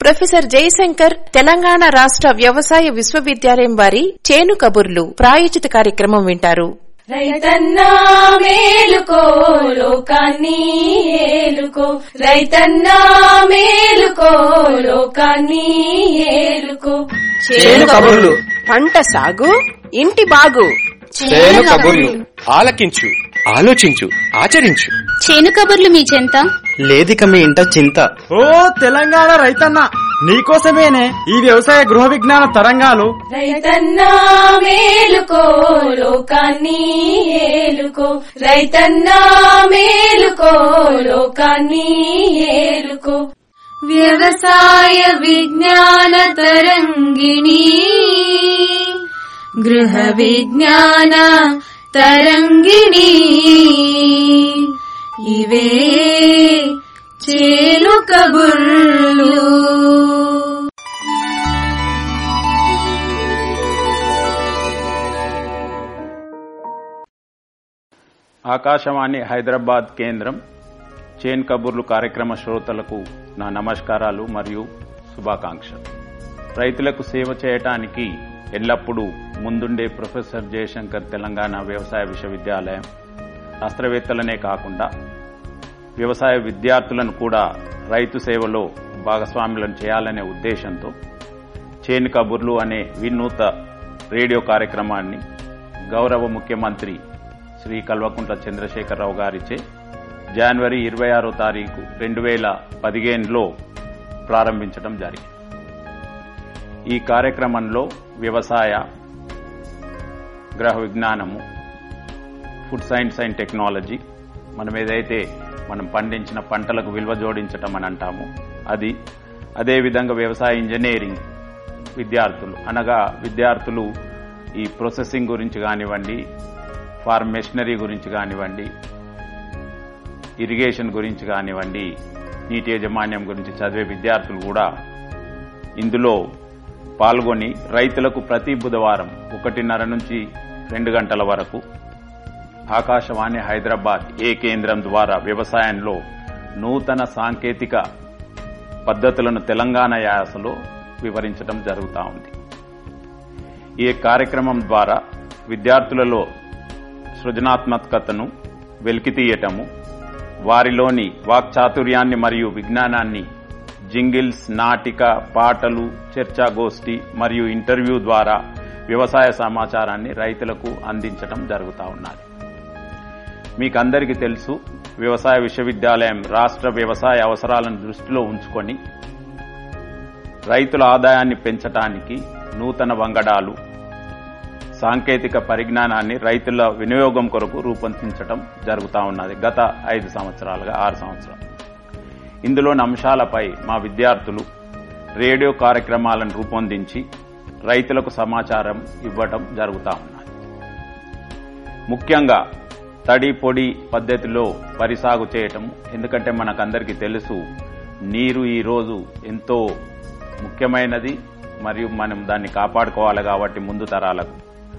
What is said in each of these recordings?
professor Jayashankar Telangana రాష్ట వ్యవసాయ విశ్వవిద్యాలయం వారి చేను కబుర్లు ప్రాయోజిత కార్యక్రమం వింటారు రైతన్నా మేలుకో లోకాన్ని ఏలుకో రైతన్నా మేలుకో లోకాన్ని ఏలుకో చేను కబుర్లు పంట సాగు ఇంటి బాగు చేను కబుర్లు ఆలకించు ఆలోచించు ఆచరించు చేను కబుర్లు మీ చెంత లేదిక మీ ఇంట చింత ఓ తెలంగాణ రైతన్న నీకోసమేనే ఈ వ్యవసాయ గృహ విజ్ఞాన తరంగాలు రైతన్నా మేలుకో లోకాన్ని ఏలుకో రైతన్నా మేలుకో లోకాన్ని ఏలుకో వ్యవసాయ విజ్ఞాన తరంగిణి గృహ విజ్ఞాన తరంగిణి ఇవే చేలు కబుర్లు ఆకాశవాణి హైదరాబాద్ కేంద్రం చేన్ కబుర్లు కార్యక్రమ శ్రోతలకు నా నమస్కారాలు మరియు శుభాకాంక్షలు రైతులకు సేవ చేయటానికి ఎల్లప్పుడూ ముందుండే ప్రొఫెసర్ జయశంకర్ తెలంగాణ వ్యవసాయ విశ్వవిద్యాలయం శాస్త్రవేత్తలనే కాకుండా వ్యవసాయ విద్యార్థులను కూడా రైతు సేవలో భాగస్వాములను చేయాలనే ఉద్దేశంతో చేను కబుర్లు అనే వినూత రేడియో కార్యక్రమాన్ని గౌరవ ముఖ్యమంత్రి శ్రీ కల్వకుంట్ల చంద్రశేఖరరావు గారిచే జనవరి ఇరవై ఆరో తారీఖు రెండు వేల పదిహేనులో ప్రారంభించడం జరిగింది ఈ కార్యక్రమంలో వ్యవసాయ గ్రహ విజ్ఞానము ఫుడ్ సైన్స్ అండ్ టెక్నాలజీ మనం ఏదైతే మనం పండించిన పంటలకు విలువ జోడించటం అని అంటాము అది అదేవిధంగా వ్యవసాయ ఇంజనీరింగ్ విద్యార్థులు అనగా విద్యార్థులు ఈ ప్రొసెసింగ్ గురించి కానివ్వండి ఫార్మ్ మెషినరీ గురించి కానివ్వండి ఇరిగేషన్ గురించి కానివ్వండి నీటి యాజమాన్యం గురించి చదివే విద్యార్థులు కూడా ఇందులో పాల్గొని రైతులకు ప్రతి బుధవారం ఒకటిన్నర నుంచి రెండు గంటల వరకు ఆకాశవాణి హైదరాబాద్ ఏ కేంద్రం ద్వారా వ్యవసాయంలో నూతన సాంకేతిక పద్ధతులను తెలంగాణ యాసలో వివరించడం జరుగుతూ ఉంది ఈ కార్యక్రమం ద్వారా విద్యార్థులలో సృజనాత్మకతను వెలికితీయటము వారిలోని వాక్చాతుర్యాన్ని మరియు విజ్ఞానాన్ని జింగిల్స్ నాటిక పాటలు చర్చాగోష్ఠి మరియు ఇంటర్వ్యూ ద్వారా వ్యవసాయ సమాచారాన్ని రైతులకు అందించడం జరుగుతూ ఉన్నది మీకందరికీ తెలుసు వ్యవసాయ విశ్వవిద్యాలయం రాష్ట్ర వ్యవసాయ అవసరాలను దృష్టిలో ఉంచుకొని రైతుల ఆదాయాన్ని పెంచటానికి నూతన వంగడాలు సాంకేతిక పరిజ్ఞానాన్ని రైతుల వినియోగం కొరకు రూపొందించడం జరుగుతూ ఉన్నది గత ఐదు సంవత్సరాలుగా ఆరు సంవత్సరాలు ఇందులోని అంశాలపై మా విద్యార్థులు రేడియో కార్యక్రమాలను రూపొందించి రైతులకు సమాచారం ఇవ్వడం జరుగుతూ ఉన్నది ముఖ్యంగా తడి పొడి పద్ధతిలో వరి సాగు చేయటం ఎందుకంటే మనకందరికీ తెలుసు నీరు ఈ రోజు ఎంతో ముఖ్యమైనది మరియు మనం దాన్ని కాపాడుకోవాలి కాబట్టి ముందు తరాలకు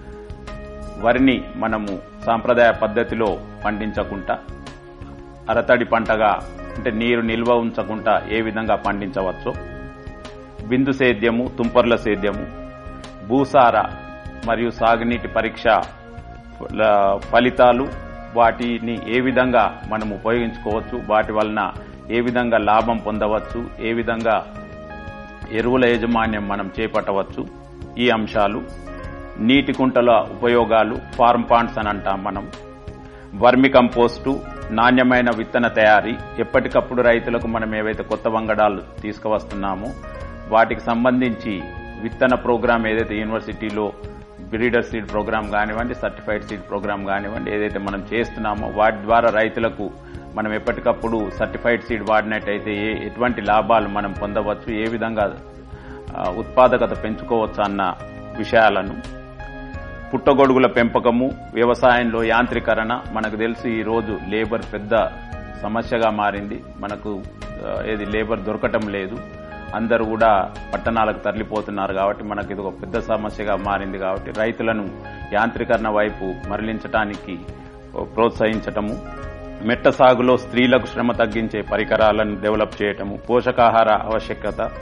వరిని మనము సాంప్రదాయ పద్ధతిలో పండించకుండా అరతడి పంటగా అంటే నీరు నిల్వ ఉంచకుండా ఏ విధంగా పండించవచ్చో బిందు సేద్యము తుంపర్ల సేద్యము భూసార మరియు సాగునీటి పరీక్ష ల- ఫలితాలు వాటిని ఏ విధంగా మనం ఉపయోగించుకోవచ్చు వాటి వలన ఏ విధంగా లాభం పొందవచ్చు ఏ విధంగా ఎరువుల యాజమాన్యం మనం చేపట్టవచ్చు ఈ అంశాలు నీటి కుంటల ఉపయోగాలు ఫార్మ్ పాండ్స్ అని అంటాం మనం వర్మి కంపోస్టు నాణ్యమైన విత్తన తయారీ ఎప్పటికప్పుడు రైతులకు మనం ఏవైతే కొత్త వంగడాలు తీసుకువస్తున్నామో వాటికి సంబంధించి విత్తన ప్రోగ్రామ్ ఏదైతే యూనివర్సిటీలో బ్రీడర్ సీడ్ ప్రోగ్రామ్ కానివ్వండి సర్టిఫైడ్ సీడ్ ప్రోగ్రామ్ కానివ్వండి ఏదైతే మనం చేస్తున్నామో వాటి ద్వారా రైతులకు మనం ఎప్పటికప్పుడు సర్టిఫైడ్ సీడ్ వాడినట్టయితే ఏ ఎటువంటి లాభాలు మనం పొందవచ్చు ఏ విధంగా ఆ, ఉత్పాదకత పెంచుకోవచ్చు అన్న విషయాలను పుట్టగొడుగుల పెంపకము వ్యవసాయంలో యాంత్రీకరణ మనకు తెలిసి ఈ రోజు లేబర్ పెద్ద సమస్యగా మారింది మనకు ఆ, ఏది లేబర్ దొరకటం లేదు అందరూ కూడా పట్టణాలకు తరలిపోతున్నారు కాబట్టి మనకి ఇది ఒక పెద్ద సమస్యగా మారింది కాబట్టి రైతులను యాంత్రీకరణ వైపు మరలించడానికి ప్రోత్సహించటము మెట్ట సాగులో స్త్రీలకు శ్రమ తగ్గించే పరికరాలను డెవలప్ చేయటము పోషకాహార ఆవశ్యకత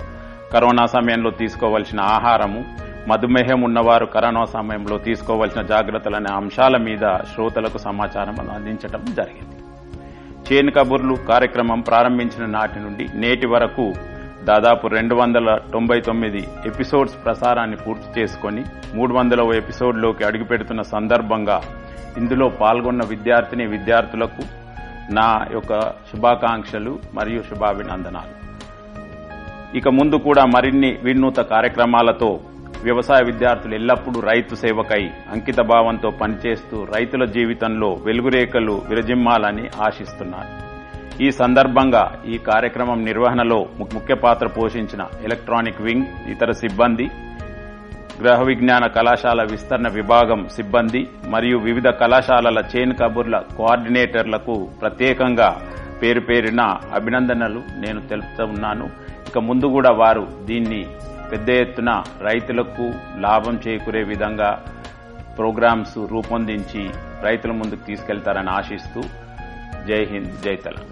కరోనా సమయంలో తీసుకోవలసిన ఆహారము మధుమేహం ఉన్నవారు కరోనా సమయంలో తీసుకోవలసిన జాగ్రత్తలనే అంశాల మీద శ్రోతలకు సమాచారం అందించడం జరిగింది చేను కబుర్లు కార్యక్రమం ప్రారంభించిన నాటి నుండి నేటి వరకు దాదాపు రెండు వందల తొంభై తొమ్మిది ఎపిసోడ్స్ ప్రసారాన్ని పూర్తి చేసుకొని మూడు వందల ఎపిసోడ్లోకి అడుగుపెడుతున్న సందర్భంగా ఇందులో పాల్గొన్న విద్యార్థిని విద్యార్థులకు నా యొక్క శుభాకాంక్షలు మరియు శుభాభినందనాలు ఇక ముందు కూడా మరిన్ని వినూత కార్యక్రమాలతో వ్యవసాయ విద్యార్థులు ఎల్లప్పుడూ రైతు సేవకై అంకిత భావంతో పనిచేస్తూ రైతుల జీవితంలో వెలుగురేఖలు విరజిమ్మాలని ఆశిస్తున్నారు ఈ సందర్భంగా ఈ కార్యక్రమం నిర్వహణలో ము- ముఖ్య పాత్ర పోషించిన ఎలక్ట్రానిక్ వింగ్ ఇతర సిబ్బంది గృహ విజ్ఞాన కళాశాల విస్తరణ విభాగం సిబ్బంది మరియు వివిధ కళాశాలల చేను కబుర్ల కోఆర్డినేటర్లకు ప్రత్యేకంగా పేరు పేరిన అభినందనలు నేను తెలుపుతూ ఉన్నాను ఇక ముందు కూడా వారు దీన్ని పెద్ద ఎత్తున రైతులకు లాభం చేకూరే విధంగా ప్రోగ్రామ్స్ రూపొందించి రైతుల ముందుకు తీసుకెళ్తారని ఆశిస్తూ జై హింద్ జై తెలంగాణ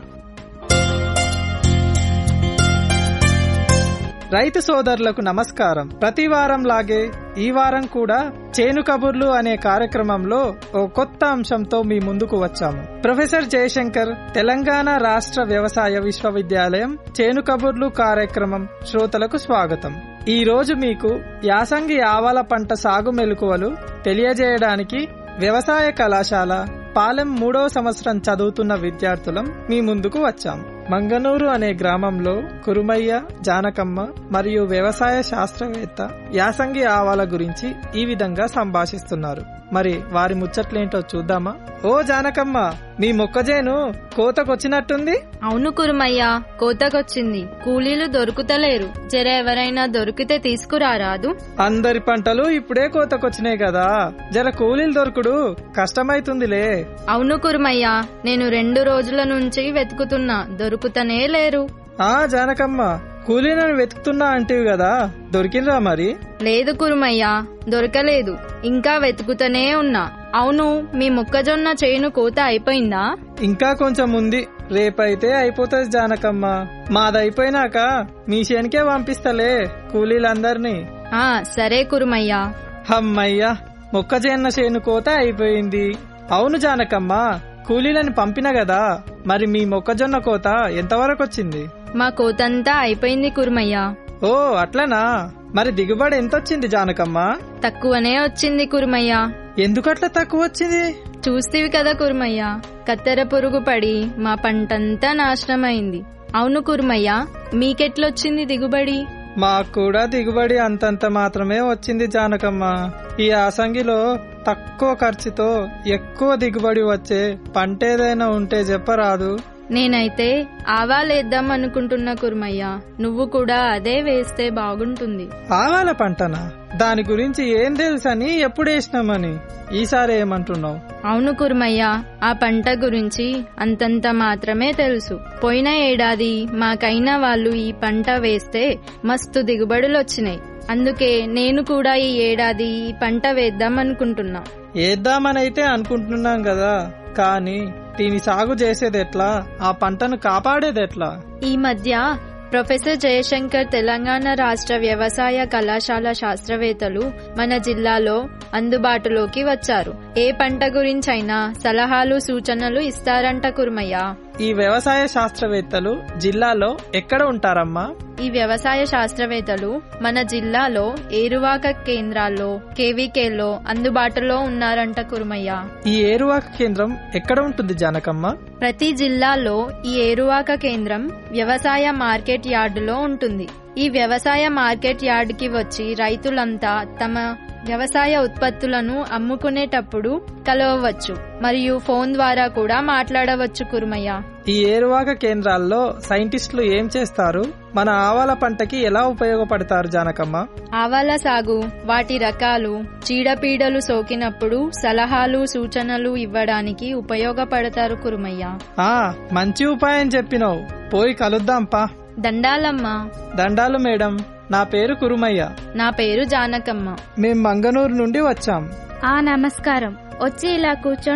రైతు సోదరులకు నమస్కారం ప్రతి వారం లాగే ఈ వారం కూడా చేను కబుర్లు అనే కార్యక్రమంలో ఓ కొత్త అంశంతో మీ ముందుకు వచ్చాము ప్రొఫెసర్ జయశంకర్ తెలంగాణ రాష్ట్ర వ్యవసాయ విశ్వవిద్యాలయం చేను కబుర్లు కార్యక్రమం శ్రోతలకు స్వాగతం ఈ రోజు మీకు యాసంగి ఆవాల పంట సాగు మెలకువలు తెలియజేయడానికి వ్యవసాయ కళాశాల పాలెం మూడో సంవత్సరం చదువుతున్న విద్యార్థులం మీ ముందుకు వచ్చాం మంగనూరు అనే గ్రామంలో కురుమయ్య జానకమ్మ మరియు వ్యవసాయ శాస్త్రవేత్త యాసంగి ఆవాల గురించి ఈ విధంగా సంభాషిస్తున్నారు మరి వారి ముచ్చట్లేంటో చూద్దామా ఓ జానకమ్మ మీ మొక్కజేను కోతకొచ్చినట్టుంది అవును కురుమయ్య కోతకొచ్చింది కూలీలు దొరుకుతలేరు జర ఎవరైనా దొరికితే తీసుకురారాదు అందరి పంటలు ఇప్పుడే కోతకొచ్చినాయి కదా జర కూలీలు దొరుకుడు కష్టమైతుందిలే అవును కురుమయ్య నేను రెండు రోజుల నుంచి వెతుకుతున్నా దొరుకుతనే లేరు ఆ జానకమ్మ కూలీలను వెతుకుతున్నా అంటివి కదా దొరికినరా మరి లేదు కురుమయ్య దొరకలేదు ఇంకా వెతుకుతూనే ఉన్నా అవును మీ మొక్కజొన్న చేను కోత అయిపోయిందా ఇంకా కొంచెం ఉంది రేపైతే అయిపోతుంది జానకమ్మ మాదైపోయినాక మీ చేనికే పంపిస్తలే కూలీలందరినీ ఆ సరే కురుమయ్య హమ్మయ్యా మొక్కజొన్న చేను కోత అయిపోయింది అవును జానకమ్మ కూలీలను పంపిన కదా మరి మీ మొక్కజొన్న కోత ఎంతవరకు వచ్చింది మా కోతంతా అయిపోయింది కురుమయ్య ఓ అట్లనా మరి దిగుబడి ఎంత వచ్చింది జానకమ్మ తక్కువనే వచ్చింది కురుమయ్య ఎందుకట్లా తక్కువ వచ్చింది చూస్తేవి కదా కురుమయ్య కత్తెర పురుగు పడి మా పంటంతా నాశనమైంది అవును కురుమయ్య మీకెట్లొచ్చింది దిగుబడి మాకు కూడా దిగుబడి అంతంత మాత్రమే వచ్చింది జానకమ్మ ఈ ఆసంగిలో తక్కువ ఖర్చుతో ఎక్కువ దిగుబడి వచ్చే పంట ఏదైనా ఉంటే చెప్పరాదు నేనైతే ఆవాలేద్దాం అనుకుంటున్నా కురుమయ్య నువ్వు కూడా అదే వేస్తే బాగుంటుంది ఆవాల పంటనా దాని గురించి ఏం తెలుసని ఎప్పుడు వేసినామని ఈసారి ఏమంటున్నావు అవును కురుమయ్య ఆ పంట గురించి అంతంత మాత్రమే తెలుసు పోయిన ఏడాది మాకైన వాళ్ళు ఈ పంట వేస్తే మస్తు దిగుబడులు వచ్చినాయి అందుకే నేను కూడా ఈ ఏడాది ఈ పంట వేద్దాం అనుకుంటున్నా వేద్దామనైతే అనుకుంటున్నాం కదా కానీ దీని సాగు చేసేది ఎట్లా ఆ పంటను కాపాడేది ఎట్లా ఈ మధ్య ప్రొఫెసర్ జయశంకర్ తెలంగాణ రాష్ట్ర వ్యవసాయ కళాశాల శాస్త్రవేత్తలు మన జిల్లాలో అందుబాటులోకి వచ్చారు ఏ పంట గురించైనా సలహాలు సూచనలు ఇస్తారంట కుర్మయ్య ఈ వ్యవసాయ శాస్త్రవేత్తలు జిల్లాలో ఎక్కడ ఉంటారమ్మా ఈ వ్యవసాయ శాస్త్రవేత్తలు మన జిల్లాలో ఏరువాక కేంద్రాల్లో కేవీకేలో అందుబాటులో ఉన్నారంట కుర్మయ్య ఈ ఏరువాక కేంద్రం ఎక్కడ ఉంటుంది జానకమ్మ ప్రతి జిల్లాలో ఈ ఏరువాక కేంద్రం వ్యవసాయ మార్కెట్ యార్డులో ఉంటుంది ఈ వ్యవసాయ మార్కెట్ యార్డుకి వచ్చి రైతులంతా తమ వ్యవసాయ ఉత్పత్తులను అమ్ముకునేటప్పుడు కలవవచ్చు మరియు ఫోన్ ద్వారా కూడా మాట్లాడవచ్చు కురుమయ్య ఈ ఏరువాక కేంద్రాల్లో సైంటిస్టులు ఏం చేస్తారు మన ఆవాల పంటకి ఎలా ఉపయోగపడతారు జానకమ్మ ఆవాల సాగు వాటి రకాలు చీడపీడలు సోకినప్పుడు సలహాలు సూచనలు ఇవ్వడానికి ఉపయోగపడతారు కురుమయ్య ఆ మంచి ఉపాయం చెప్పినావు పోయి కలుద్దాం పా దండాలమ్మ దండాలు మేడం నా పేరు కురుమయ్య నా పేరు జానకమ్మ మేం మంగనూరు నుండి వచ్చాం ఆ నమస్కారం వచ్చి ఇలా కూర్చోండి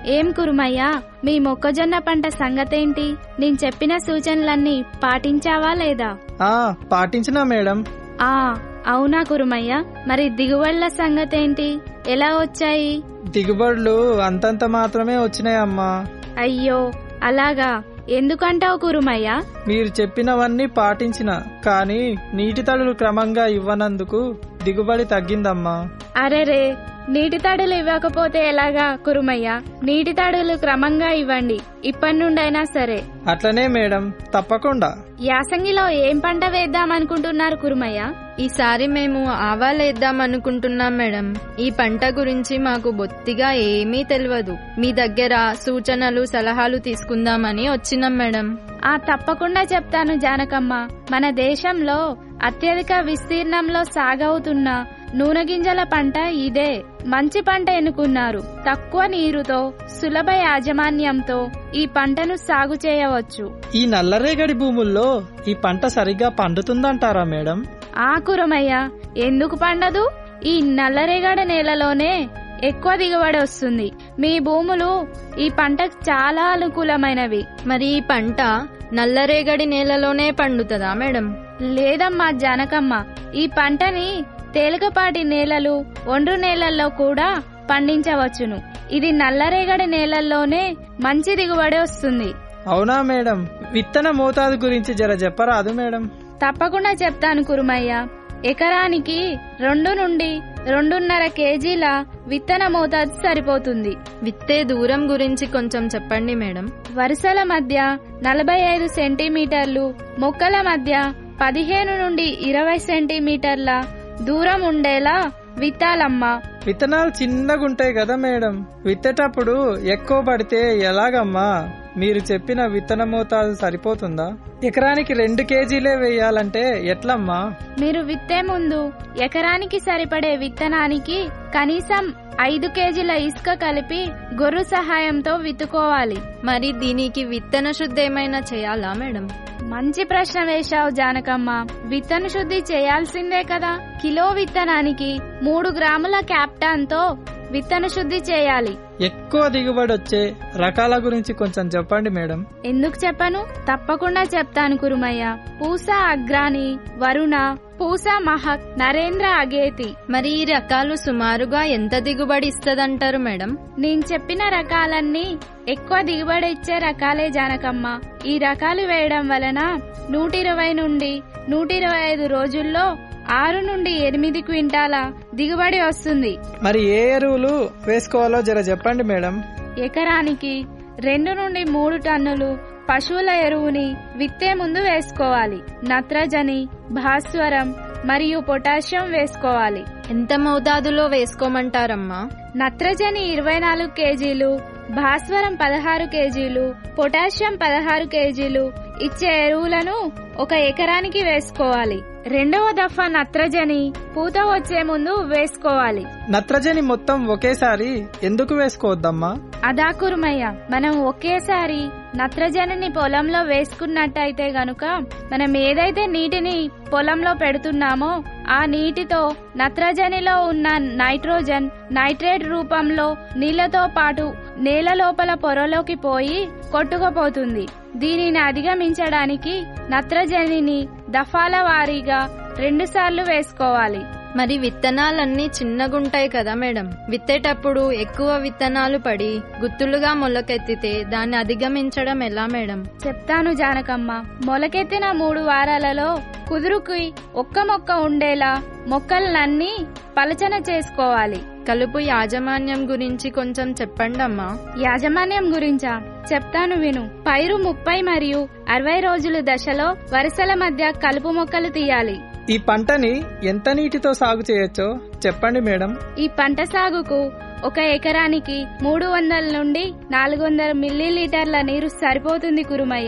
ఏం కురుమయ్యా మీ మొక్కజొన్న పంట సంగతేంటి నేను చెప్పిన సూచనలన్నీ పాటించావా లేదా ఆ పాటించినా మేడం ఆ అవునా కురుమయ్య మరి దిగుబడుల సంగతేంటి ఎలా వచ్చాయి దిగుబడులు అంతంత మాత్రమే వచ్చినాయమ్మా అయ్యో అలాగా ఎందుకంటావు కురుమయ్య మీరు చెప్పినవన్నీ పాటించిన కానీ నీటి తడులు క్రమంగా ఇవ్వనందుకు దిగుబడి తగ్గిందమ్మా అరెరే నీటి తడులు ఇవ్వకపోతే ఎలాగా కురుమయ్య నీటి తడులు క్రమంగా ఇవ్వండి ఇప్పటి నుండైనా సరే అట్లనే మేడం తప్పకుండా యాసంగిలో ఏం పంట వేద్దాం అనుకుంటున్నారు కురుమయ్య ఈసారి మేము ఆవాలేద్దాం అనుకుంటున్నాం మేడం ఈ పంట గురించి మాకు బొత్తిగా ఏమీ తెలియదు మీ దగ్గర సూచనలు సలహాలు తీసుకుందామని వచ్చినాం మేడం ఆ తప్పకుండా చెప్తాను జానకమ్మ మన దేశంలో అత్యధిక విస్తీర్ణంలో సాగవుతున్న నూనె గింజల పంట ఇదే మంచి పంట ఎన్నుకున్నారు తక్కువ నీరుతో సులభ యాజమాన్యంతో ఈ పంటను సాగు చేయవచ్చు ఈ నల్లరేగడి భూముల్లో ఈ పంట సరిగ్గా పండుతుందంటారా మేడం ఆ కురమయ్య ఎందుకు పండదు ఈ నల్లరేగడి నేలలోనే ఎక్కువ దిగుబడి వస్తుంది మీ భూములు ఈ పంటకు చాలా అనుకూలమైనవి మరి ఈ పంట నల్లరేగడి నేలలోనే పండుతుందా మేడం లేదమ్మా జానకమ్మ ఈ పంటని తేలికపాటి నేలలు ఒండ్రు నేలల్లో కూడా పండించవచ్చును ఇది నల్లరేగడి నేలల్లోనే మంచి దిగుబడి వస్తుంది అవునా మేడం విత్తన మోతాదు గురించి జర చెప్పరాదు మేడం తప్పకుండా చెప్తాను కురుమయ్య ఎకరానికి రెండు నుండి రెండున్నర కేజీల విత్తన మోతాదు సరిపోతుంది విత్తే దూరం గురించి కొంచెం చెప్పండి మేడం వరుసల మధ్య నలభై ఐదు సెంటీమీటర్లు మొక్కల మధ్య పదిహేను నుండి ఇరవై సెంటీమీటర్ల దూరం ఉండేలా విత్తాలమ్మా విత్తనాలు చిన్నగుంటాయి కదా మేడం విత్తేటప్పుడు ఎక్కువ పడితే ఎలాగమ్మా మీరు చెప్పిన విత్తన మోతాదు సరిపోతుందా ఎకరానికి రెండు కేజీలే వేయాలంటే ఎట్లమ్మా మీరు విత్తే ముందు ఎకరానికి సరిపడే విత్తనానికి కనీసం ఐదు కేజీల ఇసుక కలిపి గొర్రు సహాయంతో విత్తుకోవాలి మరి దీనికి విత్తన శుద్ధి ఏమైనా చేయాలా మేడం మంచి ప్రశ్న వేశావు జానకమ్మ విత్తన శుద్ధి చేయాల్సిందే కదా కిలో విత్తనానికి మూడు గ్రాముల క్యాప్టాన్ తో విత్తన శుద్ధి చేయాలి ఎక్కువ దిగుబడి వచ్చే రకాల గురించి కొంచెం చెప్పండి మేడం ఎందుకు చెప్పను తప్పకుండా చెప్తాను కురుమయ్య పూసా అగ్రాని వరుణ పూసా మహక్ నరేంద్ర అగేతి మరి ఈ రకాలు సుమారుగా ఎంత దిగుబడి ఇస్తదంటారు మేడం నేను చెప్పిన రకాలన్నీ ఎక్కువ దిగుబడి ఇచ్చే రకాలే జానకమ్మ ఈ రకాలు వేయడం వలన నూట ఇరవై నుండి నూట ఇరవై ఐదు రోజుల్లో ఆరు నుండి ఎనిమిది క్వింటాల దిగుబడి వస్తుంది మరి ఏ ఎరువులు వేసుకోవాలో జర చెప్పండి మేడం ఎకరానికి రెండు నుండి మూడు టన్నులు పశువుల ఎరువుని విత్తే ముందు వేసుకోవాలి నత్రజని భాస్వరం మరియు పొటాషియం వేసుకోవాలి ఎంత మోతాదులో వేసుకోమంటారమ్మా నత్రజని ఇరవై నాలుగు కేజీలు భాస్వరం పదహారు కేజీలు పొటాషియం పదహారు కేజీలు ఇచ్చే ఎరువులను ఒక ఎకరానికి వేసుకోవాలి రెండవ దఫా నత్రజని పూత వచ్చే ముందు వేసుకోవాలి నత్రజని మొత్తం ఒకేసారి ఎందుకు వేసుకోవద్దమ్మా అదా కురుమయ్య మనం ఒకేసారి నత్రజనిని పొలంలో వేసుకున్నట్టయితే గనుక మనం ఏదైతే నీటిని పొలంలో పెడుతున్నామో ఆ నీటితో నత్రజనిలో ఉన్న నైట్రోజన్ నైట్రేట్ రూపంలో నీళ్లతో పాటు నేల లోపల పొరలోకి పోయి కొట్టుకుపోతుంది దీనిని అధిగమించడానికి నత్రజనిని దఫాల వారీగా రెండుసార్లు వేసుకోవాలి మరి విత్తనాలన్నీ చిన్నగుంటాయి కదా మేడం విత్తేటప్పుడు ఎక్కువ విత్తనాలు పడి గుత్తులుగా మొలకెత్తితే దాన్ని అధిగమించడం ఎలా మేడం చెప్తాను జానకమ్మ మొలకెత్తిన మూడు వారాలలో కుదురుకి ఒక్క మొక్క ఉండేలా మొక్కలన్నీ పలచన చేసుకోవాలి కలుపు యాజమాన్యం గురించి కొంచెం చెప్పండమ్మా యాజమాన్యం గురించా చెప్తాను విను పైరు ముప్పై మరియు అరవై రోజుల దశలో వరుసల మధ్య కలుపు మొక్కలు తీయాలి ఈ పంటని ఎంత నీటితో సాగు చేయొచ్చో చెప్పండి మేడం ఈ పంట సాగుకు ఒక ఎకరానికి మూడు వందల నుండి నాలుగు వందల మిల్లీలీటర్ల నీరు సరిపోతుంది కురుమయ్య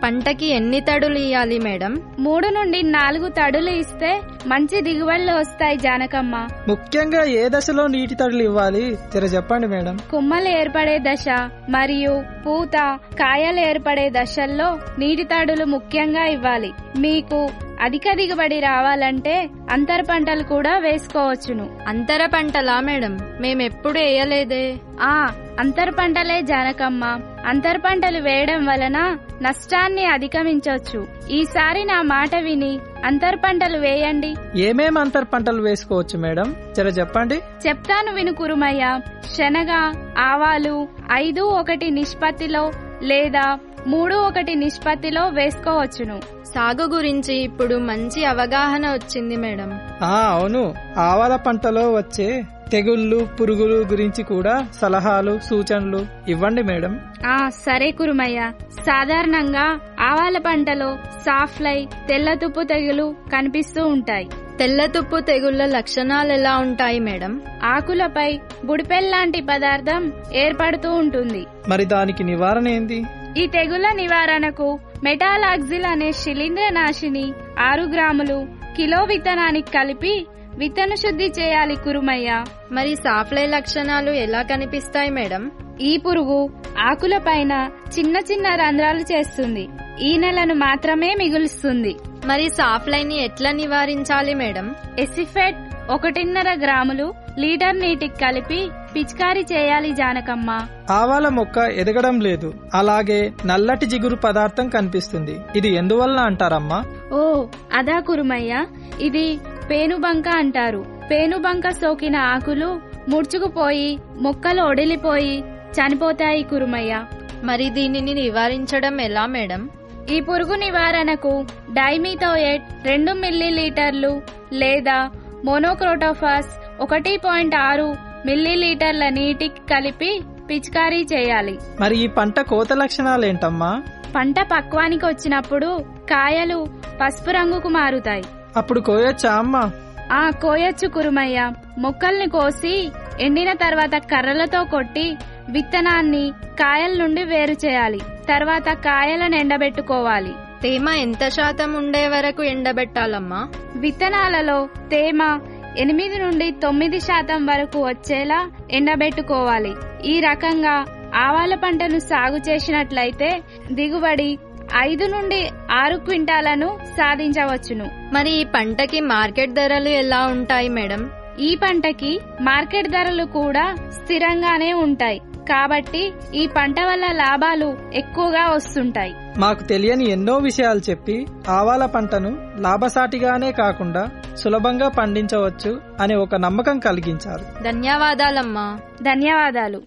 పంటకి ఎన్ని తడులు ఇయ్యాలి మేడం మూడు నుండి నాలుగు తడులు ఇస్తే మంచి దిగుబడులు వస్తాయి జానకమ్మ ముఖ్యంగా ఏ దశలో నీటి తడులు ఇవ్వాలి జర చెప్పండి మేడం కొమ్మలు ఏర్పడే దశ మరియు పూత కాయలు ఏర్పడే దశల్లో నీటి తడులు ముఖ్యంగా ఇవ్వాలి మీకు అధిక దిగుబడి రావాలంటే అంతర పంటలు కూడా వేసుకోవచ్చును అంతర పంటలా మేడం మేమెప్పుడు వేయలేదే ఆ అంతర పంటలే జానకమ్మ అంతర పంటలు వేయడం వలన నష్టాన్ని అధిగమించవచ్చు ఈసారి నా మాట విని అంతర పంటలు వేయండి ఏమేం అంతర్ పంటలు వేసుకోవచ్చు మేడం జర చెప్పండి చెప్తాను విను కురుమయ్య శనగ ఆవాలు ఐదు ఒకటి నిష్పత్తిలో లేదా మూడు ఒకటి నిష్పత్తిలో వేసుకోవచ్చును సాగు గురించి ఇప్పుడు మంచి అవగాహన వచ్చింది మేడం ఆ అవును ఆవాల పంటలో వచ్చే తెగుళ్ళు పురుగులు గురించి కూడా సలహాలు సూచనలు ఇవ్వండి మేడం ఆ సరే కురుమయ్య సాధారణంగా ఆవాల పంటలో సాఫ్లై తెల్ల తుప్పు తెగులు కనిపిస్తూ ఉంటాయి తెల్ల తుప్పు తెగుళ్ల లక్షణాలు ఎలా ఉంటాయి మేడం ఆకులపై బుడిపెల్లాంటి పదార్థం ఏర్పడుతూ ఉంటుంది మరి దానికి నివారణ ఏంది ఈ తెగుల నివారణకు మెటాలాక్సిల్ అనే శిలీంద్రనాశిని ఆరు గ్రాములు కిలో విత్తనానికి కలిపి విత్తన శుద్ధి చేయాలి కురుమయ్య మరి సాఫ్లై లక్షణాలు ఎలా కనిపిస్తాయి మేడం ఈ పురుగు ఆకుల పైన చిన్న చిన్న రంధ్రాలు చేస్తుంది ఈ నెలను మాత్రమే మిగులుస్తుంది మరి సాఫ్లైని ఎట్లా నివారించాలి మేడం ఎసిఫెట్ ఒకటిన్నర గ్రాములు లీటర్ నీటికి కలిపి పిచికారీ చేయాలి జానకమ్మ ఆవాల మొక్క ఎదగడం లేదు అలాగే నల్లటి జిగురు పదార్థం కనిపిస్తుంది ఇది ఎందువలన అంటారమ్మా ఓ అదా కురుమయ్య ఇది పేనుబంక అంటారు పేనుబంక సోకిన ఆకులు ముడుచుకుపోయి మొక్కలు ఒడిలిపోయి చనిపోతాయి కురుమయ్య మరి దీనిని నివారించడం ఎలా మేడం ఈ పురుగు నివారణకు డైమిథోయేట్ రెండు మిల్లీలీటర్లు లేదా మోనోక్రోటోఫాస్ ఒకటి పాయింట్ ఆరు మిల్లీలీటర్ల నీటికి కలిపి పిచికారీ చేయాలి మరి ఈ పంట కోత లక్షణాలు ఏంటమ్మా పంట పక్వానికి వచ్చినప్పుడు కాయలు పసుపు రంగుకు మారుతాయి అప్పుడు కోయొచ్చా అమ్మా ఆ కోయొచ్చు కురుమయ్య మొక్కల్ని కోసి ఎండిన తర్వాత కర్రలతో కొట్టి విత్తనాన్ని కాయల నుండి వేరు చేయాలి తర్వాత కాయలను ఎండబెట్టుకోవాలి తేమ ఎంత శాతం ఉండే వరకు ఎండబెట్టాలమ్మా విత్తనాలలో తేమ ఎనిమిది నుండి తొమ్మిది శాతం వరకు వచ్చేలా ఎండబెట్టుకోవాలి ఈ రకంగా ఆవాల పంటను సాగు చేసినట్లయితే దిగుబడి ఐదు నుండి ఆరు క్వింటాలను సాధించవచ్చును మరి ఈ పంటకి మార్కెట్ ధరలు ఎలా ఉంటాయి మేడం ఈ పంటకి మార్కెట్ ధరలు కూడా స్థిరంగానే ఉంటాయి కాబట్టి ఈ పంట వల్ల లాభాలు ఎక్కువగా వస్తుంటాయి మాకు తెలియని ఎన్నో విషయాలు చెప్పి ఆవాల పంటను లాభసాటిగానే కాకుండా సులభంగా పండించవచ్చు అనే ఒక నమ్మకం కలిగించారు ధన్యవాదాలమ్మా ధన్యవాదాలు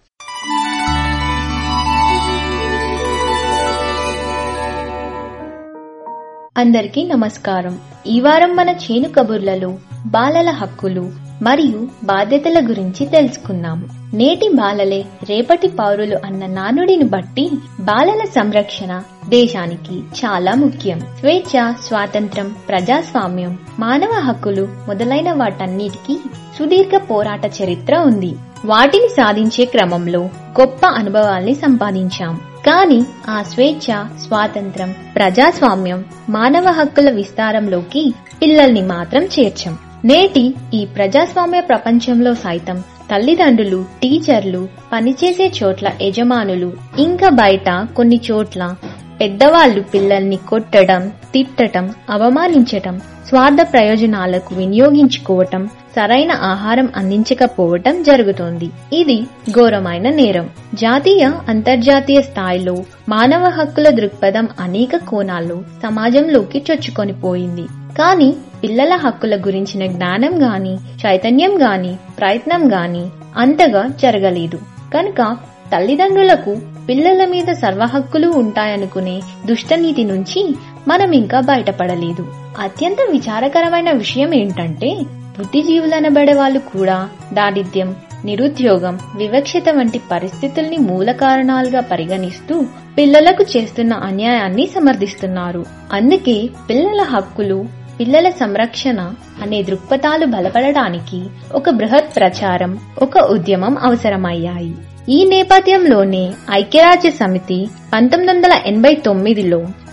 అందరికీ నమస్కారం ఈ వారం మన చేను కబుర్లలో బాలల హక్కులు మరియు బాధ్యతల గురించి తెలుసుకుందాం నేటి బాలలే రేపటి పౌరులు అన్న నానుడిని బట్టి బాలల సంరక్షణ దేశానికి చాలా ముఖ్యం స్వేచ్ఛ స్వాతంత్రం ప్రజాస్వామ్యం మానవ హక్కులు మొదలైన వాటన్నిటికీ సుదీర్ఘ పోరాట చరిత్ర ఉంది వాటిని సాధించే క్రమంలో గొప్ప అనుభవాల్ని సంపాదించాం కానీ ఆ స్వేచ్ఛ స్వాతంత్రం ప్రజాస్వామ్యం మానవ హక్కుల విస్తారంలోకి పిల్లల్ని మాత్రం చేర్చం నేటి ఈ ప్రజాస్వామ్య ప్రపంచంలో సైతం తల్లిదండ్రులు టీచర్లు పనిచేసే చోట్ల యజమానులు ఇంకా బయట కొన్ని చోట్ల పెద్దవాళ్లు పిల్లల్ని కొట్టడం తిట్టడం అవమానించటం స్వార్థ ప్రయోజనాలకు వినియోగించుకోవటం సరైన ఆహారం అందించకపోవటం జరుగుతోంది ఇది ఘోరమైన నేరం జాతీయ అంతర్జాతీయ స్థాయిలో మానవ హక్కుల దృక్పథం అనేక కోణాల్లో సమాజంలోకి చొచ్చుకొని పోయింది కానీ పిల్లల హక్కుల గురించిన జ్ఞానం గాని చైతన్యం గాని ప్రయత్నం గాని అంతగా జరగలేదు కనుక తల్లిదండ్రులకు పిల్లల మీద సర్వ హక్కులు ఉంటాయనుకునే దుష్టనీతి నుంచి మనం ఇంకా బయటపడలేదు అత్యంత విచారకరమైన విషయం ఏంటంటే బుద్ధిజీవులనబడే వాళ్ళు కూడా దారిద్ర్యం నిరుద్యోగం వివక్షత వంటి పరిస్థితుల్ని మూల కారణాలుగా పరిగణిస్తూ పిల్లలకు చేస్తున్న అన్యాయాన్ని సమర్థిస్తున్నారు అందుకే పిల్లల హక్కులు పిల్లల సంరక్షణ అనే దృక్పథాలు బలపడడానికి ఒక బృహత్ ప్రచారం ఒక ఉద్యమం అవసరమయ్యాయి ఈ నేపథ్యంలోనే ఐక్యరాజ్య సమితి పంతొమ్మిది వందల ఎనభై తొమ్మిదిలో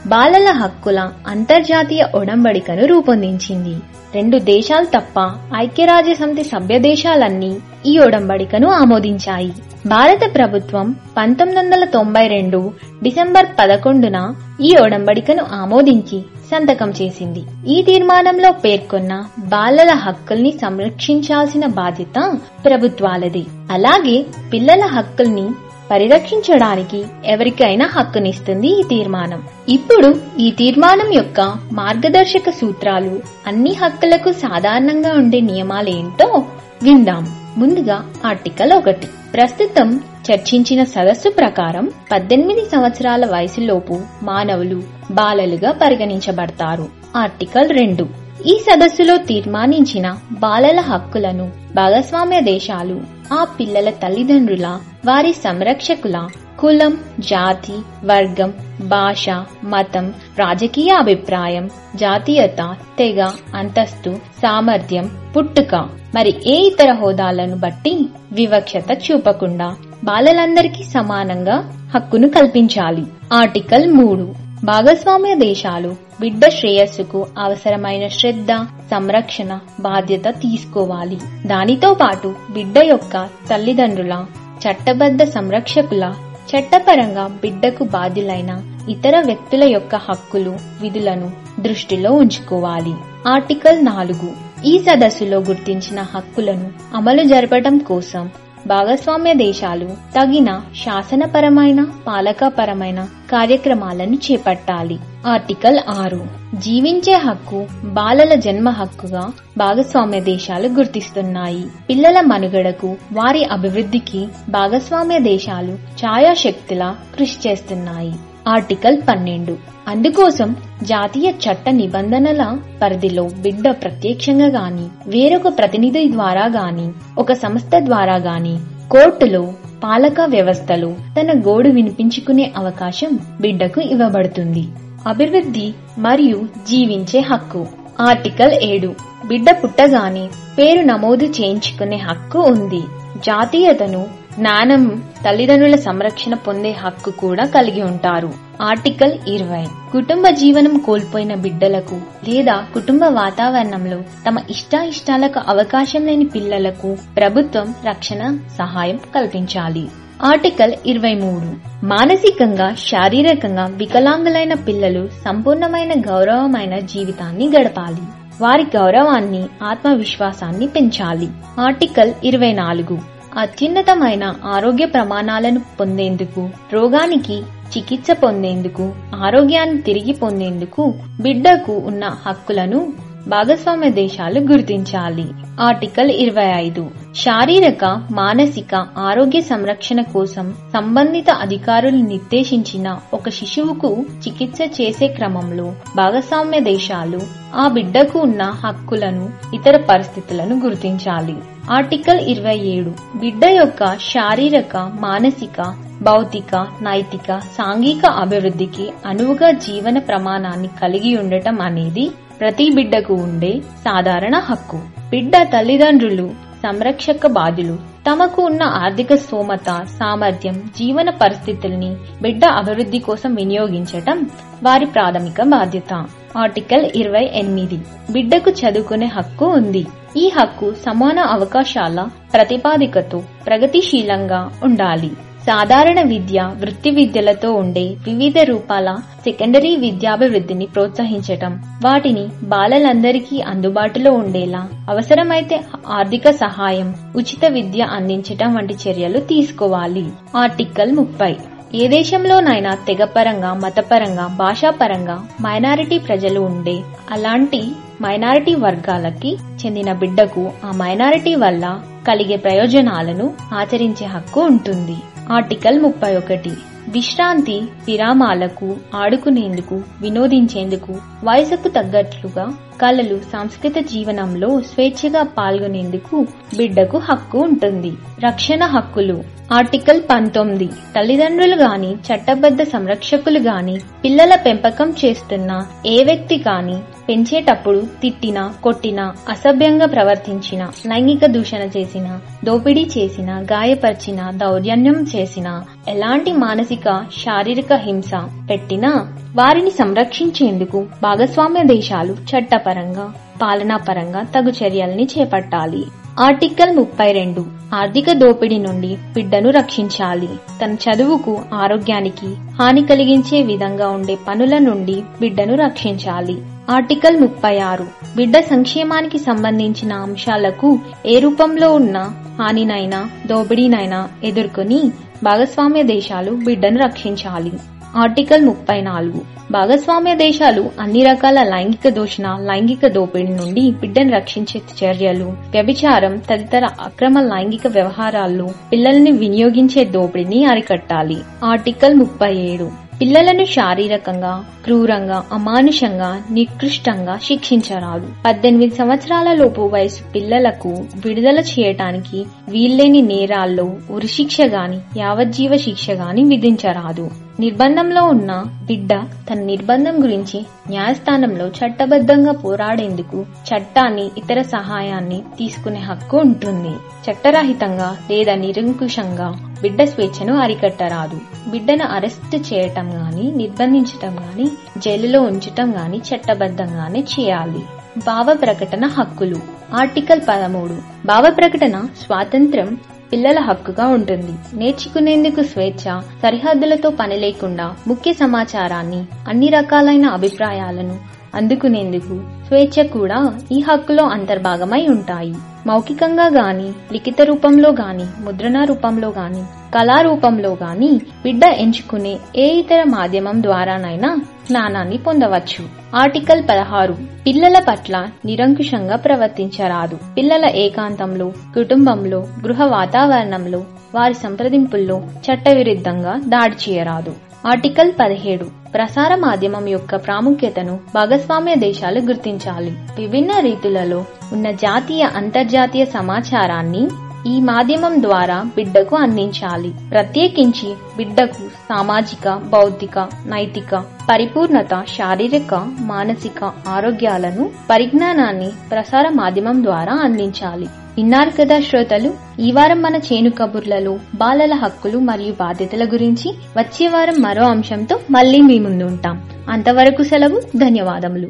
బాలల హక్కుల అంతర్జాతీయ ఒడంబడికను రూపొందించింది రెండు దేశాలు తప్ప ఐక్యరాజ్య సమితి సభ్య దేశాలన్నీ ఈ ఒడంబడికను ఆమోదించాయి భారత ప్రభుత్వం పంతొమ్మిది వందల తొంభై రెండు డిసెంబర్ పదకొండున ఈ ఒడంబడికను ఆమోదించి సంతకం చేసింది ఈ తీర్మానంలో పేర్కొన్న బాలల హక్కుల్ని సంరక్షించాల్సిన బాధ్యత ప్రభుత్వాలది అలాగే పిల్లల హక్కుల్ని పరిరక్షించడానికి ఎవరికైనా హక్కునిస్తుంది ఈ తీర్మానం ఇప్పుడు ఈ తీర్మానం యొక్క మార్గదర్శక సూత్రాలు అన్ని హక్కులకు సాధారణంగా ఉండే నియమాలేంటో విందాం ముందుగా ఆర్టికల్ ఒకటి ప్రస్తుతం చర్చించిన సదస్సు ప్రకారం పద్దెనిమిది సంవత్సరాల వయసులోపు మానవులు బాలలుగా పరిగణించబడతారు ఆర్టికల్ రెండు ఈ సదస్సులో తీర్మానించిన బాలల హక్కులను భాగస్వామ్య దేశాలు ఆ పిల్లల తల్లిదండ్రుల వారి సంరక్షకుల కులం జాతి వర్గం భాష మతం రాజకీయ అభిప్రాయం జాతీయత తెగ అంతస్తు సామర్థ్యం పుట్టుక మరి ఏ ఇతర హోదాలను బట్టి వివక్షత చూపకుండా బాలలందరికీ సమానంగా హక్కును కల్పించాలి ఆర్టికల్ మూడు భాగస్వామ్య దేశాలు బిడ్డ శ్రేయస్సుకు అవసరమైన శ్రద్ధ సంరక్షణ బాధ్యత తీసుకోవాలి దానితో పాటు బిడ్డ యొక్క తల్లిదండ్రుల చట్టబద్ధ సంరక్షకుల చట్టపరంగా బిడ్డకు బాధ్యులైన ఇతర వ్యక్తుల యొక్క హక్కులు విధులను దృష్టిలో ఉంచుకోవాలి ఆర్టికల్ నాలుగు ఈ సదస్సులో గుర్తించిన హక్కులను అమలు జరపడం కోసం భాగస్వామ్య దేశాలు తగిన శాసనపరమైన పాలకపరమైన కార్యక్రమాలను చేపట్టాలి ఆర్టికల్ ఆరు జీవించే హక్కు బాలల జన్మ హక్కుగా భాగస్వామ్య దేశాలు గుర్తిస్తున్నాయి పిల్లల మనుగడకు వారి అభివృద్ధికి భాగస్వామ్య దేశాలు ఛాయాశక్తిలా కృషి చేస్తున్నాయి ఆర్టికల్ పన్నెండు అందుకోసం జాతీయ చట్ట నిబంధనల పరిధిలో బిడ్డ ప్రత్యక్షంగా గాని వేరొక ప్రతినిధి ద్వారా గాని ఒక సంస్థ ద్వారా గాని కోర్టులో పాలక వ్యవస్థలో తన గోడు వినిపించుకునే అవకాశం బిడ్డకు ఇవ్వబడుతుంది అభివృద్ధి మరియు జీవించే హక్కు ఆర్టికల్ ఏడు బిడ్డ పుట్టగానే పేరు నమోదు చేయించుకునే హక్కు ఉంది జాతీయతను జ్ఞానం తల్లిదండ్రుల సంరక్షణ పొందే హక్కు కూడా కలిగి ఉంటారు ఆర్టికల్ ఇరవై కుటుంబ జీవనం కోల్పోయిన బిడ్డలకు లేదా కుటుంబ వాతావరణంలో తమ ఇష్టాయిష్టాలకు అవకాశం లేని పిల్లలకు ప్రభుత్వం రక్షణ సహాయం కల్పించాలి ఆర్టికల్ ఇరవై మూడు మానసికంగా శారీరకంగా వికలాంగులైన పిల్లలు సంపూర్ణమైన గౌరవమైన జీవితాన్ని గడపాలి వారి గౌరవాన్ని ఆత్మవిశ్వాసాన్ని పెంచాలి ఆర్టికల్ ఇరవై నాలుగు అత్యున్నతమైన ఆరోగ్య ప్రమాణాలను పొందేందుకు రోగానికి చికిత్స పొందేందుకు ఆరోగ్యాన్ని తిరిగి పొందేందుకు బిడ్డకు ఉన్న హక్కులను భాగస్వామ్య దేశాలు గుర్తించాలి ఆర్టికల్ ఇరవై ఐదు శారీరక మానసిక ఆరోగ్య సంరక్షణ కోసం సంబంధిత అధికారులు నిర్దేశించిన ఒక శిశువుకు చికిత్స చేసే క్రమంలో భాగస్వామ్య దేశాలు ఆ బిడ్డకు ఉన్న హక్కులను ఇతర పరిస్థితులను గుర్తించాలి ఆర్టికల్ ఇరవై ఏడు బిడ్డ యొక్క శారీరక మానసిక భౌతిక నైతిక సాంఘిక అభివృద్ధికి అనువుగా జీవన ప్రమాణాన్ని కలిగి ఉండటం అనేది ప్రతి బిడ్డకు ఉండే సాధారణ హక్కు బిడ్డ తల్లిదండ్రులు సంరక్షక బాధ్యులు తమకు ఉన్న ఆర్థిక స్తోమత సామర్థ్యం జీవన పరిస్థితుల్ని బిడ్డ అభివృద్ధి కోసం వినియోగించటం వారి ప్రాథమిక బాధ్యత ఆర్టికల్ ఇరవై ఎనిమిది బిడ్డకు చదువుకునే హక్కు ఉంది ఈ హక్కు సమాన అవకాశాల ప్రతిపాదికతో ప్రగతిశీలంగా ఉండాలి సాధారణ విద్య వృత్తి విద్యలతో ఉండే వివిధ రూపాల సెకండరీ విద్యాభివృద్ధిని ప్రోత్సహించటం వాటిని బాలలందరికీ అందుబాటులో ఉండేలా అవసరమైతే ఆర్థిక సహాయం ఉచిత విద్య అందించటం వంటి చర్యలు తీసుకోవాలి ఆర్టికల్ ముప్పై ఏ దేశంలోనైనా తెగపరంగా మతపరంగా భాషాపరంగా మైనారిటీ ప్రజలు ఉండే అలాంటి మైనారిటీ వర్గాలకి చెందిన బిడ్డకు ఆ మైనారిటీ వల్ల కలిగే ప్రయోజనాలను ఆచరించే హక్కు ఉంటుంది ఆర్టికల్ ముప్పై ఒకటి విశ్రాంతి విరామాలకు ఆడుకునేందుకు వినోదించేందుకు వయసుకు తగ్గట్లుగా కళలు సాంస్కృతిక జీవనంలో స్వేచ్ఛగా పాల్గొనేందుకు బిడ్డకు హక్కు ఉంటుంది రక్షణ హక్కులు ఆర్టికల్ పంతొమ్మిది తల్లిదండ్రులు గాని చట్టబద్ధ సంరక్షకులు గాని పిల్లల పెంపకం చేస్తున్న ఏ వ్యక్తి కాని పెంచేటప్పుడు తిట్టినా కొట్టినా అసభ్యంగా ప్రవర్తించిన లైంగిక దూషణ చేసిన దోపిడీ చేసిన గాయపరిచిన దౌర్జన్యం చేసిన ఎలాంటి మానసిక శారీరక హింస పెట్టినా వారిని సంరక్షించేందుకు భాగస్వామ్య దేశాలు చట్టపరంగా పాలనాపరంగా తగు చర్యల్ని చేపట్టాలి ఆర్టికల్ ముప్పై రెండు ఆర్థిక దోపిడీ నుండి బిడ్డను రక్షించాలి తన చదువుకు ఆరోగ్యానికి హాని కలిగించే విధంగా ఉండే పనుల నుండి బిడ్డను రక్షించాలి ఆర్టికల్ ముప్పై ఆరు బిడ్డ సంక్షేమానికి సంబంధించిన అంశాలకు ఏ రూపంలో ఉన్న హానినైనా దోపిడీనైనా ఎదుర్కొని భాగస్వామ్య దేశాలు బిడ్డను రక్షించాలి ఆర్టికల్ ముప్పై నాలుగు భాగస్వామ్య దేశాలు అన్ని రకాల లైంగిక దూషణ లైంగిక దోపిడీ నుండి బిడ్డను రక్షించే చర్యలు వ్యభిచారం తదితర అక్రమ లైంగిక వ్యవహారాల్లో పిల్లల్ని వినియోగించే దోపిడీని అరికట్టాలి ఆర్టికల్ ముప్పై ఏడు పిల్లలను శారీరకంగా క్రూరంగా అమానుషంగా నికృష్టంగా శిక్షించరాదు పద్దెనిమిది సంవత్సరాల లోపు వయసు పిల్లలకు విడుదల చేయటానికి వీల్లేని నేరాల్లో ఉరిశిక్ష గాని యావజ్జీవ శిక్ష గాని విధించరాదు నిర్బంధంలో ఉన్న బిడ్డ తన నిర్బంధం గురించి న్యాయస్థానంలో చట్టబద్ధంగా పోరాడేందుకు చట్టాన్ని ఇతర సహాయాన్ని తీసుకునే హక్కు ఉంటుంది చట్టరహితంగా లేదా నిరంకుశంగా బిడ్డ స్వేచ్ఛను అరికట్టరాదు బిడ్డను అరెస్ట్ చేయటం గాని నిర్బంధించటం గాని జైలులో ఉంచటం గాని చట్టబద్ధంగానే చేయాలి భావ ప్రకటన హక్కులు ఆర్టికల్ పదమూడు భావ ప్రకటన స్వాతంత్రం పిల్లల హక్కుగా ఉంటుంది నేర్చుకునేందుకు స్వేచ్ఛ సరిహద్దులతో పని లేకుండా ముఖ్య సమాచారాన్ని అన్ని రకాలైన అభిప్రాయాలను అందుకునేందుకు స్వేచ్ఛ కూడా ఈ హక్కులో అంతర్భాగమై ఉంటాయి మౌఖికంగా గాని లిఖిత రూపంలో గాని ముద్రణ రూపంలో గాని కళా రూపంలో గాని బిడ్డ ఎంచుకునే ఏ ఇతర మాధ్యమం ద్వారానైనా జ్ఞానాన్ని పొందవచ్చు ఆర్టికల్ పదహారు పిల్లల పట్ల నిరంకుశంగా ప్రవర్తించరాదు పిల్లల ఏకాంతంలో కుటుంబంలో గృహ వాతావరణంలో వారి సంప్రదింపుల్లో చట్టవిరుద్ధంగా దాడి చేయరాదు ఆర్టికల్ పదిహేడు ప్రసార మాధ్యమం యొక్క ప్రాముఖ్యతను భాగస్వామ్య దేశాలు గుర్తించాలి విభిన్న రీతులలో ఉన్న జాతీయ అంతర్జాతీయ సమాచారాన్ని ఈ మాధ్యమం ద్వారా బిడ్డకు అందించాలి ప్రత్యేకించి బిడ్డకు సామాజిక బౌద్ధిక నైతిక పరిపూర్ణత శారీరక మానసిక ఆరోగ్యాలను పరిజ్ఞానాన్ని ప్రసార మాధ్యమం ద్వారా అందించాలి విన్నారు కదా శ్రోతలు ఈ వారం మన చేను కబుర్లలో బాలల హక్కులు మరియు బాధ్యతల గురించి వచ్చే వారం మరో అంశంతో మళ్ళీ మీ ముందు ఉంటాం అంతవరకు సెలవు ధన్యవాదములు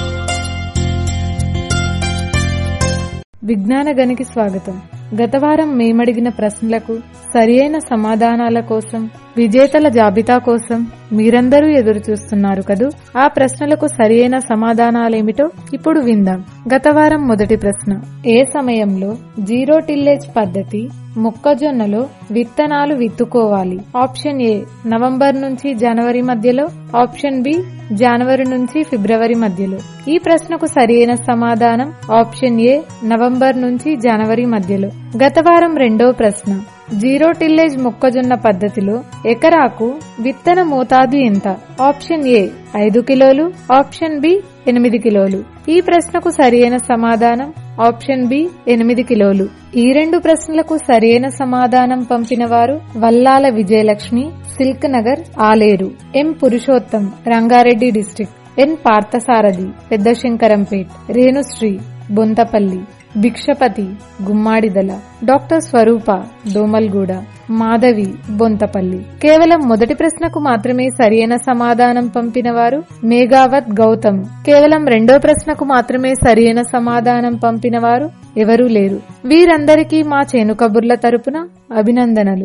విజ్ఞాన గనికి స్వాగతం గత వారం మేమడిగిన ప్రశ్నలకు సరియైన సమాధానాల కోసం విజేతల జాబితా కోసం మీరందరూ ఎదురు చూస్తున్నారు కదూ ఆ ప్రశ్నలకు సరియైన సమాధానాలేమిటో ఇప్పుడు విందాం గత వారం మొదటి ప్రశ్న ఏ సమయంలో జీరో టిల్లేజ్ పద్ధతి మొక్కజొన్నలో విత్తనాలు విత్తుకోవాలి ఆప్షన్ ఏ నవంబర్ నుంచి జనవరి మధ్యలో ఆప్షన్ బి జనవరి నుంచి ఫిబ్రవరి మధ్యలో ఈ ప్రశ్నకు సరైన సమాధానం ఆప్షన్ ఏ నవంబర్ నుంచి జనవరి మధ్యలో గత వారం రెండో ప్రశ్న జీరో టిల్లేజ్ మొక్కజొన్న పద్ధతిలో ఎకరాకు విత్తన మోతాదు ఎంత ఆప్షన్ ఏ ఐదు కిలోలు ఆప్షన్ బి ఎనిమిది కిలోలు ఈ ప్రశ్నకు సరైన సమాధానం ఆప్షన్ బి ఎనిమిది కిలోలు ఈ రెండు ప్రశ్నలకు సరైన సమాధానం పంపిన వారు Vallala Vijayalakshmi silk Nagar Aleru M Purushottam Rangareddy district N Parthasarathi Peddashankarampet Renusri Bonthapalli Bhikshapathi Gummadidala doctor Swaroopa Domalguda Madhavi Bonthapalli కేవలం మొదటి ప్రశ్నకు మాత్రమే సరియైన సమాధానం పంపిన వారు మేఘావత్ గౌతమ్ కేవలం రెండో ప్రశ్నకు మాత్రమే సరియైన సమాధానం పంపిన వారు ఎవరూ లేరు వీరందరికీ మా చేను కబుర్ల తరపున అభినందనలు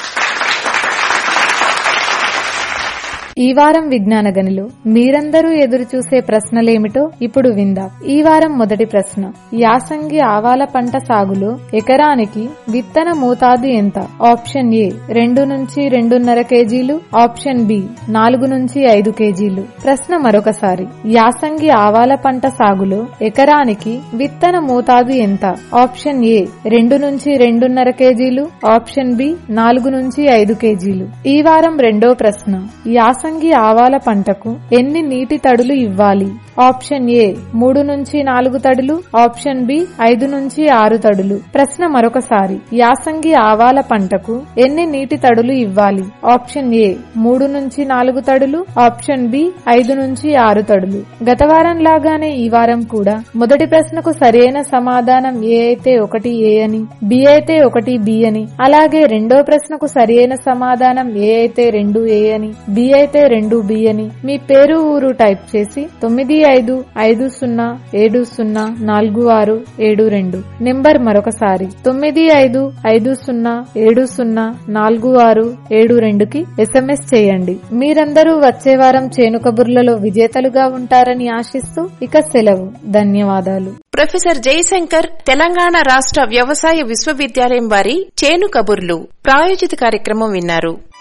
ఈ వారం విజ్ఞాన గనిలో మీరందరూ ఎదురు చూసే ప్రశ్నలేమిటో ఇప్పుడు విందాం ఈ వారం మొదటి ప్రశ్న యాసంగి ఆవాల పంట సాగులో ఎకరానికి విత్తన మోతాదు ఎంత ఆప్షన్ ఏ రెండు నుంచి రెండున్నర కేజీలు ఆప్షన్ బి నాలుగు నుంచి ఐదు కేజీలు ప్రశ్న మరొకసారి యాసంగి ఆవాల పంట సాగులో ఎకరానికి విత్తన మోతాదు ఎంత ఆప్షన్ ఏ రెండు నుంచి రెండున్నర కేజీలు ఆప్షన్ బి నాలుగు నుంచి ఐదు కేజీలు ఈ వారం రెండో ప్రశ్న యాస యాసంగి ఆవాల పంటకు ఎన్ని నీటి తడులు ఇవ్వాలి ఆప్షన్ ఏ మూడు నుంచి నాలుగు తడులు ఆప్షన్ బి ఐదు నుంచి ఆరు తడులు ప్రశ్న మరొకసారి యాసంగి ఆవాల పంటకు ఎన్ని నీటి తడులు ఇవ్వాలి ఆప్షన్ ఏ మూడు నుంచి నాలుగు తడులు ఆప్షన్ బి ఐదు నుంచి ఆరు తడులు గత వారం లాగానే ఈ వారం కూడా మొదటి ప్రశ్నకు సరైన సమాధానం ఏ అయితే ఒకటి ఏ అని బి అయితే ఒకటి బి అని అలాగే రెండో ప్రశ్నకు సరైన సమాధానం ఏ అయితే రెండు ఏ అని బి అయితే రెండు బి అని మీ పేరు ఊరు టైప్ చేసి తొమ్మిది ఐదు ఐదు సున్నా ఏడు సున్నా నాలుగు ఆరు ఏడు రెండు నెంబర్ మరొకసారి తొమ్మిది ఐదు ఐదు సున్నా ఏడు సున్నా నాలుగు ఆరు ఏడు రెండుకి ఎస్ఎంఎస్ చేయండి మీరందరూ వచ్చే వారం చేను కబుర్లలో విజేతలుగా ఉంటారని ఆశిస్తూ ఇక సెలవు ధన్యవాదాలు ప్రొఫెసర్ జయశంకర్ తెలంగాణ రాష్ట్ర వ్యవసాయ విశ్వవిద్యాలయం వారి చేను కబుర్లు ప్రాయోజిత కార్యక్రమం విన్నారు